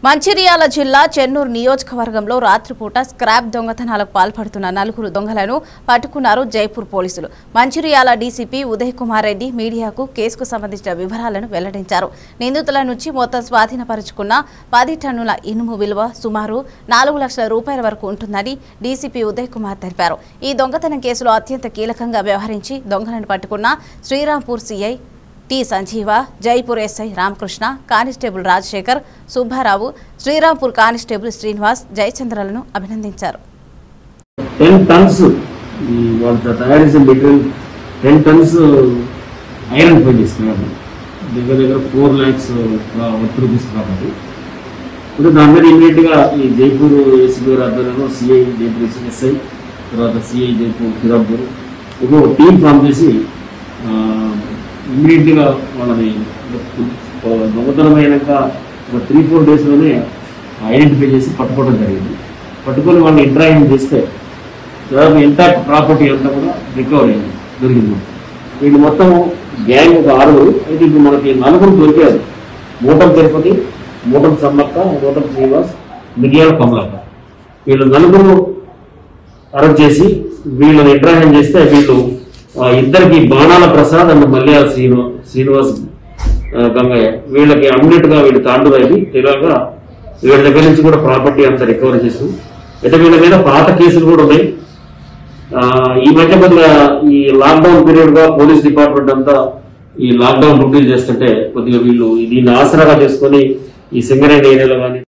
మంచిర్యాల జిల్లా చెన్నూరు నియోజకవర్గంలో రాత్రిపూట స్క్రాప్ దొంగతనాలకు పాల్పడుతున్న నలుగురు దొంగలను పట్టుకున్నారు జైపూర్ పోలీసులు మంచిర్యాల డీసీపీ ఉదయ్ కుమార్ రెడ్డి మీడియాకు కేసుకు సంబంధించిన వివరాలను వెల్లడించారు నిందితుల నుంచి మొత్తం స్వాధీనపరుచుకున్న పది టన్నుల ఇనుము విలువ సుమారు నాలుగు లక్షల రూపాయల వరకు ఉంటుందని డీసీపీ ఉదయ్ కుమార్ తెలిపారు ఈ దొంగతనం కేసులో అత్యంత కీలకంగా వ్యవహరించి దొంగలను పట్టుకున్న Srirampur CI T Sanjeeva Jaipur SI Ramakrishna constable Rajasekhar Subbarao Srirampur constable Srinivas జయచంద్రలను అభినందించారు టెన్ టన్స్ ఈ వాళ్ళ తయారు చేసే మెటీరియల్ టెన్ టన్స్ ఐరన్ పని చేస్తున్నారు దగ్గర దగ్గర ఫోర్ ల్యాక్స్ వర్త్ రూపీస్ కాబట్టి ఇప్పుడు దాని మీద ఇమీడియట్గా ఈ జైపూర్ ఏసీపీ గారి ఆధ్వర్యంలో సిఐ జైపూర్ ఎస్ఐ తర్వాత సిఐ జైపూర్ కిరాపూర్ ఒక టీం ఫామ్ చేసి ఇమీడియట్గా వాళ్ళని దొంగతనం అయినాక ఒక త్రీ ఫోర్ డేస్లోనే ఐడెంటిఫై చేసి పట్టుకోవడం జరిగింది పట్టుకొని వాళ్ళని ఇంట్రాక్షన్ చేస్తే దాదాపు ఇంటాక్ట్ ప్రాపర్టీ అంతా కూడా రికవర్ అయింది దొరికింది వీళ్ళు మొత్తం గ్యాంగ్ ఒక ఆరుగురు అయితే ఇప్పుడు మనకి నలుగురు దొరికారు మూటం తిరుపతి మూటం సమ్మక్క మూటం శ్రీనివాస్ మిరియాల కమలక్క వీళ్ళు నలుగురు అరెస్ట్ చేసి వీళ్ళని ఇంట్రాక్షన్ చేస్తే వీళ్ళు ఆ, ఇద్దరికి బాణాల ప్రసాద్ అండ్ మల్యాల శ్రీను శ్రీనివాస్ ఆ, గంగయ్య వీళ్ళకి అమ్మినట్టుగా గా వీళ్ళు తాండు అయింది తెలియగా వీళ్ళ దగ్గర నుంచి కూడా ప్రాపర్టీ అంతా రికవర్ చేసాం అయితే వీళ్ళ మీద పాత కేసులు కూడా ఉన్నాయి ఆ, ఈ మధ్య కొద్దిగా ఈ లాక్డౌన్ పీరియడ్ గా పోలీస్ డిపార్ట్మెంట్ అంతా ఈ లాక్డౌన్ డ్యూటీలు చేస్తుంటే కొద్దిగా వీళ్ళు దీన్ని ఆసరాగా చేసుకొని ఈ సింగరేణి ఏరియాలో కానీ